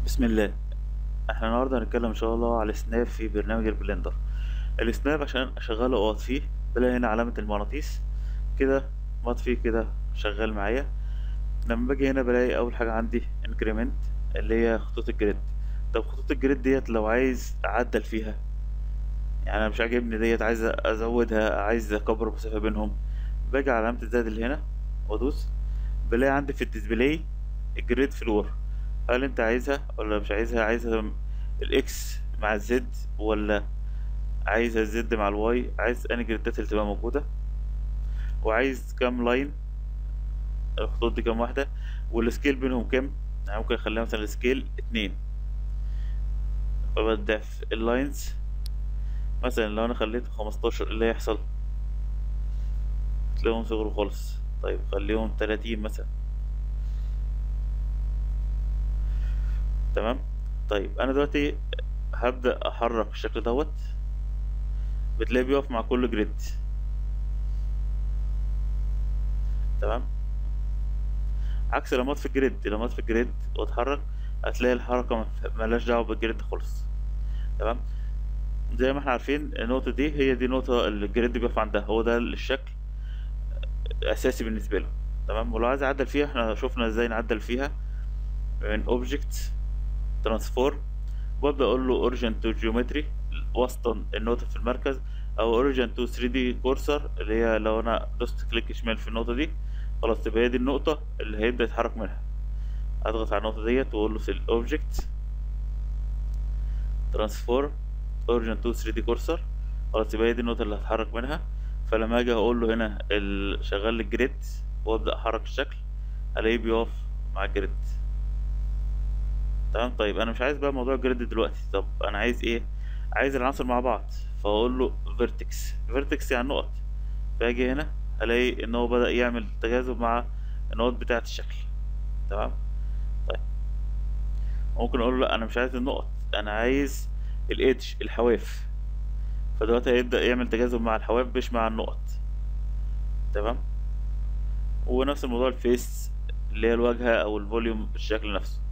بسم الله احنا النهارده هنتكلم ان شاء الله على سناب في برنامج البلندر السناب عشان اشغله واطفيه بلاقي هنا علامة المغناطيس كده مطفي كده شغال معايا لما باجي هنا بلاقي اول حاجة عندي انكريمنت اللي هي خطوط الجريد طب خطوط الجريد ديت لو عايز اعدل فيها يعني انا مش عاجبني ديت عايز ازودها عايز اكبر المسافة بينهم باجي على علامة الزائد اللي هنا وادوس بلاقي عندي في الديسبلاي الجريد فلور هل انت عايزها ولا مش عايزها عايزها الاكس مع الزد ولا عايزها الزد مع الواي عايز انهي جريدات اللي تبقى موجودة وعايز كام لاين الخطوط دي كام واحدة والسكيل بينهم كام يعني ممكن اخليها مثلا السكيل اتنين فبدأ في اللاينز مثلا لو انا خليته خمستاشر ايه اللي هيحصل تلاقيهم صغروا خالص طيب خليهم تلاتين مثلا تمام طيب انا دلوقتي هبدأ احرك بالشكل دوت بتلاقيه بيقف مع كل جريد تمام عكس لما في الجريد لما في الجريد واتحرك هتلاقي الحركة ملهاش دعوة بالجريد خالص تمام زي ما احنا عارفين النقطة دي هي دي نقطة اللي الجريد بيقف عندها هو ده الشكل أساسي بالنسبة له تمام ولو عايز أعدل فيها احنا شفنا ازاي نعدل فيها من اوبجكت ترانسفورم وابدا اقول له اوريجن تو جيومتري وسطا النقطه في المركز او اوريجن تو 3 دي كورسر اللي هي لو انا دوست كليك شمال في النقطه دي خلاص تبقى هي دي النقطه اللي هيبدا يتحرك منها اضغط على النقطه ديت واقول له سيل اوبجكت ترانسفورم اوريجن تو 3 دي كورسر خلاص تبقى هي دي النقطه اللي هتحرك منها فلما اجي اقول له هنا شغال الجريد وابدا احرك الشكل الاقيه بيقف مع الجريد تمام طيب انا مش عايز بقى موضوع الجريد دلوقتي طب انا عايز ايه عايز العناصر مع بعض فاقول له فيرتكس فيرتكس يعني نقط فاجي هنا الاقي ان هو بدا يعمل تجاذب مع النقط بتاعه الشكل تمام طيب ممكن اقول له لا انا مش عايز النقط انا عايز الايدج الحواف فدلوقتي هيبدا يعمل تجاذب مع الحواف مش مع النقط تمام ونفس الموضوع الفيس اللي هي الواجهه او الفوليوم بالشكل نفسه